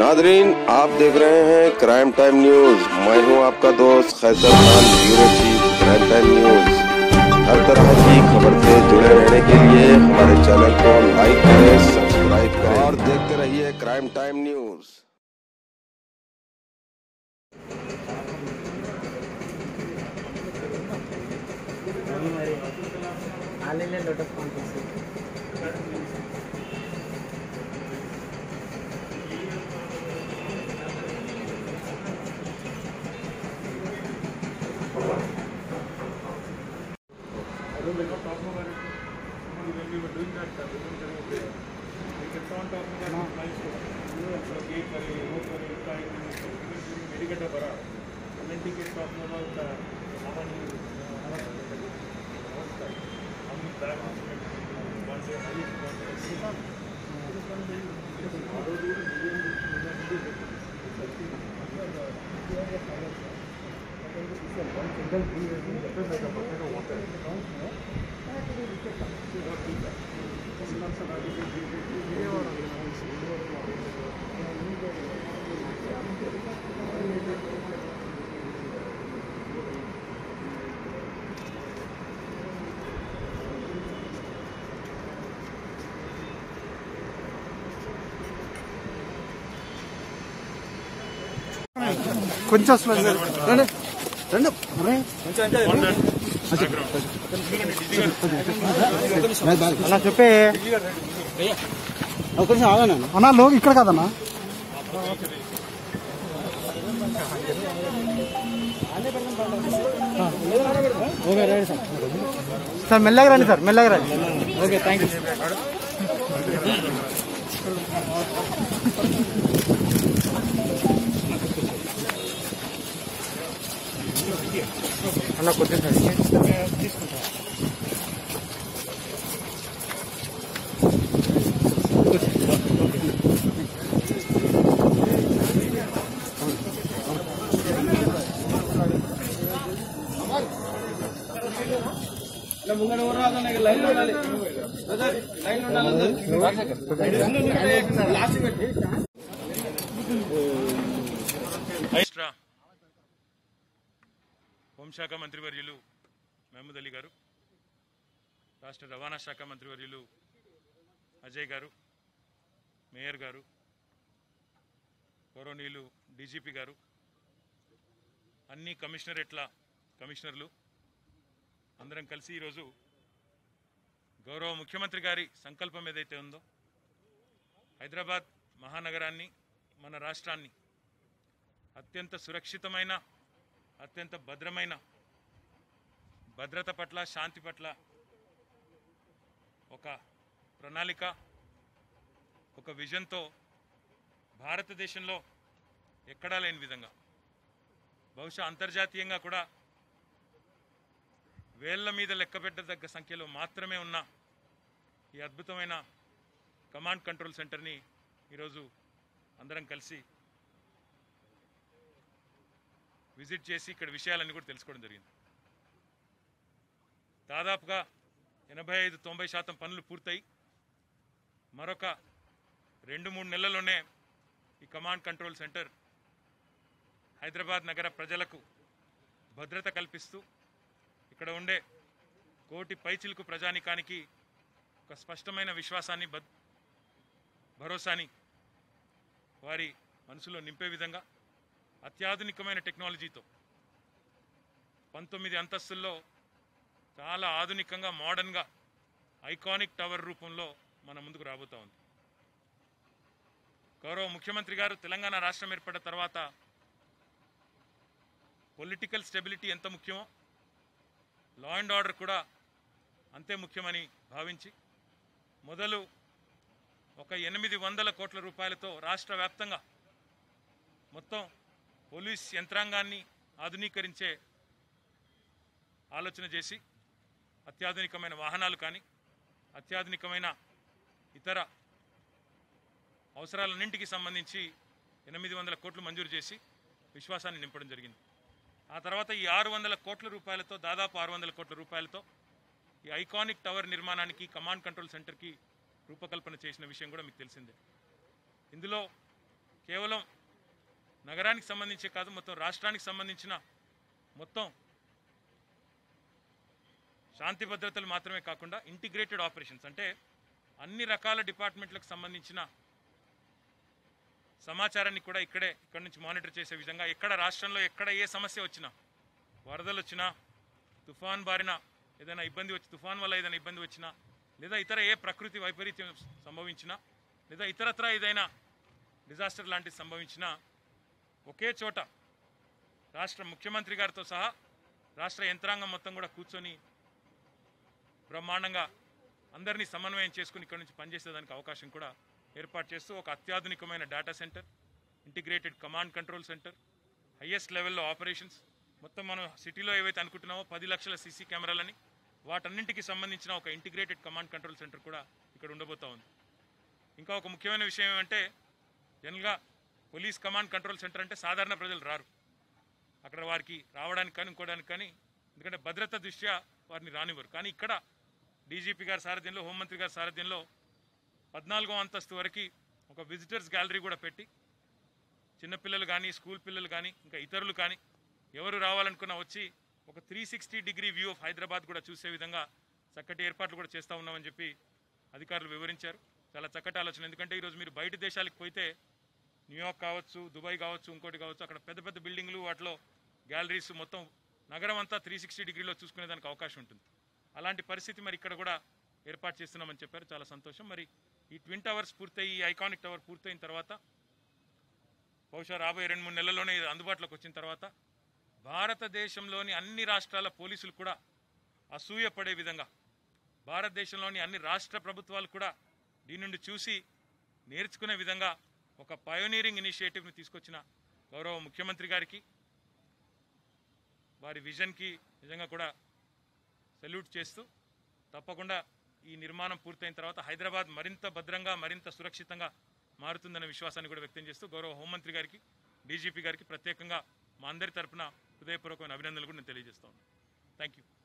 Nadreen आप देख रहे हैं क्राइम टाइम न्यूज मैं हूं आपका दोस्त Khaiser Khan bureau chief crime time news हर तरह की खबर से जुड़े रहने के लिए हमारे चैनल को लाइक करें सब्सक्राइब करें और देखते रहिए क्राइम टाइम न्यूज అవును మరి ఆన్లైన్లో లోటస్ కాంటెస్ట్ కొంచెం స్లో రండి రండి అలా చెప్పే ఒక నిమిషం ఆగనా అన్నా లో ఇక్కడ కదన్నా ఓకే రైట్ సార్ సార్ మెల్లగా రండి సార్ మెల్లగా రండి ఓకే థ్యాంక్ యూ అన్న కొద్ది రాష్ట్ర హోంశాఖ మంత్రివర్యులు మహమూద్ అలీ గారు రాష్ట్ర రవాణా శాఖ మంత్రివర్యులు అజయ్ గారు మేయర్ గారు గౌరవనీయులు డీజీపీ గారు అన్ని కమిషనరేట్ల కమిషనర్లు అందరం కలిసి ఈరోజు గౌరవ ముఖ్యమంత్రి గారి సంకల్పం ఏదైతే ఉందో హైదరాబాద్ మహానగరాన్ని మన రాష్ట్రాన్ని అత్యంత సురక్షితమైన అత్యంత భద్రమైన భద్రత పట్ల శాంతి పట్ల ఒక ప్రణాళిక ఒక విజన్తో భారతదేశంలో ఎక్కడా లేని విధంగా బహుశా అంతర్జాతీయంగా కూడా వేళ్ల మీద లెక్కపెట్టదగ్గ సంఖ్యలో మాత్రమే ఉన్న ఈ అద్భుతమైన కమాండ్ కంట్రోల్ సెంటర్ని ఈరోజు అందరం కలిసి విజిట్ చేసి ఇక్కడ విషయాలన్నీ కూడా తెలుసుకోవడం జరిగింది దాదాపుగా ఎనభై ఐదు తొంభై శాతం పనులు పూర్తయి మరొక రెండు మూడు నెలల్లోనే ఈ కమాండ్ కంట్రోల్ సెంటర్ హైదరాబాద్ నగర ప్రజలకు భద్రత కల్పిస్తూ ఇక్కడ ఉండే కోటి పైచిలుకు ప్రజానికానికి ఒక స్పష్టమైన విశ్వాసాన్ని భద్ భరోసాని వారి మనసులో నింపే విధంగా అత్యాధునికమైన టెక్నాలజీతో పంతొమ్మిది అంతస్తుల్లో చాలా ఆధునికంగా మోడర్న్గా ఐకానిక్ టవర్ రూపంలో మన ముందుకు రాబోతా ఉంది గౌరవ ముఖ్యమంత్రి గారు తెలంగాణ రాష్ట్రం ఏర్పడిన తర్వాత పొలిటికల్ స్టెబిలిటీ ఎంత ముఖ్యమో లా అండ్ ఆర్డర్ కూడా అంతే ముఖ్యమని భావించి మొదలు ఒక ఎనిమిది వందల కోట్ల రూపాయలతో రాష్ట్ర వ్యాప్తంగా మొత్తం పోలీస్ యంత్రాంగాన్ని ఆధునీకరించే ఆలోచన చేసి అత్యాధునికమైన వాహనాలు కానీ అత్యాధునికమైన ఇతర అవసరాలన్నింటికి సంబంధించి ఎనిమిది వందల కోట్లు మంజూరు చేసి విశ్వాసాన్ని నింపడం జరిగింది ఆ తర్వాత ఈ ఆరు వందల కోట్ల రూపాయలతో దాదాపు ఆరు వందల కోట్ల రూపాయలతో ఈ ఐకానిక్ టవర్ నిర్మాణానికి కమాండ్ కంట్రోల్ సెంటర్కి రూపకల్పన చేసిన విషయం కూడా మీకు తెలిసిందే ఇందులో కేవలం నగరానికి సంబంధించే కాదు మొత్తం రాష్ట్రానికి సంబంధించిన మొత్తం శాంతి భద్రతలు మాత్రమే కాకుండా ఇంటిగ్రేటెడ్ ఆపరేషన్స్ అంటే అన్ని రకాల డిపార్ట్మెంట్లకు సంబంధించిన సమాచారాన్ని కూడా ఇక్కడే ఇక్కడ నుంచి మానిటర్ చేసే విధంగా ఎక్కడ రాష్ట్రంలో ఎక్కడ ఏ సమస్య వచ్చినా వరదలు వచ్చినా తుఫాన్ బారిన ఏదైనా ఇబ్బంది వచ్చి తుఫాన్ వల్ల ఏదైనా ఇబ్బంది వచ్చినా లేదా ఇతర ఏ ప్రకృతి వైపరీత్యం సంభవించినా లేదా ఇతరత్ర ఏదైనా డిజాస్టర్ లాంటిది సంభవించినా ఒకే చోట రాష్ట్ర ముఖ్యమంత్రి గారితో సహా రాష్ట్ర యంత్రాంగం మొత్తం కూడా కూర్చొని బ్రహ్మాండంగా అందరినీ సమన్వయం చేసుకుని ఇక్కడ నుంచి పనిచేసేదానికి అవకాశం కూడా ఏర్పాటు చేస్తూ ఒక అత్యాధునికమైన data centre integrated command control centre highest లెవెల్లో ఆపరేషన్స్ మొత్తం మనం సిటీలో ఏవైతే అనుకుంటున్నామో పది లక్షల సీసీ కెమెరాలని వాటన్నింటికి సంబంధించిన ఒక ఇంటిగ్రేటెడ్ కమాండ్ కంట్రోల్ సెంటర్ కూడా ఇక్కడ ఉండబోతా ఉంది ఇంకా ఒక ముఖ్యమైన విషయం ఏమంటే జనరల్గా పోలీస్ కమాండ్ కంట్రోల్ సెంటర్ అంటే సాధారణ ప్రజలు రారు అక్కడ వారికి రావడానికి కానీ ఇంకోడానికి కానీ ఎందుకంటే భద్రత దృష్ట్యా వారిని రానివ్వరు కానీ ఇక్కడ డీజీపీ గారి సారథ్యంలో హోంమంత్రి గారి సారథ్యంలో పద్నాలుగో అంతస్తు వరకు ఒక విజిటర్స్ గ్యాలరీ కూడా పెట్టి చిన్నపిల్లలు కానీ స్కూల్ పిల్లలు కానీ ఇంకా ఇతరులు కానీ ఎవరు రావాలనుకున్నా వచ్చి ఒక three sixty degree view of Hyderabad కూడా చూసే విధంగా చక్కటి ఏర్పాట్లు కూడా చేస్తూ ఉన్నామని చెప్పి అధికారులు వివరించారు చాలా చక్కటి ఆలోచన ఎందుకంటే ఈరోజు మీరు బయట దేశాలకు పోతే న్యూయార్క్ కావచ్చు దుబాయ్ కావచ్చు ఇంకోటి కావచ్చు అక్కడ పెద్ద పెద్ద బిల్డింగ్లు వాటిలో గ్యాలరీస్ మొత్తం నగరం అంతా త్రీ సిక్స్టీ డిగ్రీలో చూసుకునేదానికి అవకాశం ఉంటుంది అలాంటి పరిస్థితి మరి ఇక్కడ కూడా ఏర్పాటు చేస్తున్నామని చెప్పారు చాలా సంతోషం మరి ఈ ట్విన్ టవర్స్ పూర్తయి ఈ ఐకానిక్ టవర్ పూర్తయిన తర్వాత బహుశా రాబోయే రెండు మూడు నెలల్లోనే ఇది అందుబాటులోకి వచ్చిన తర్వాత భారతదేశంలోని అన్ని రాష్ట్రాల పోలీసులు కూడా అసూయపడే విధంగా భారతదేశంలోని అన్ని రాష్ట్ర ప్రభుత్వాలు కూడా దీని నుండి చూసి నేర్చుకునే విధంగా ఒక పయోనీరింగ్ ఇనిషియేటివ్ని తీసుకొచ్చిన గౌరవ ముఖ్యమంత్రి గారికి వారి విజన్కి నిజంగా కూడా సెల్యూట్ చేస్తూ తప్పకుండా ఈ నిర్మాణం పూర్తయిన తర్వాత హైదరాబాద్ మరింత భద్రంగా మరింత సురక్షితంగా మారుతుందనే విశ్వాసాన్ని కూడా వ్యక్తం చేస్తూ గౌరవ హోంమంత్రి గారికి డీజీపీ గారికి ప్రత్యేకంగా మా అందరి తరపున హృదయపూర్వకమైన అభినందనలు కూడా నేను తెలియజేస్తాను థ్యాంక్ యూ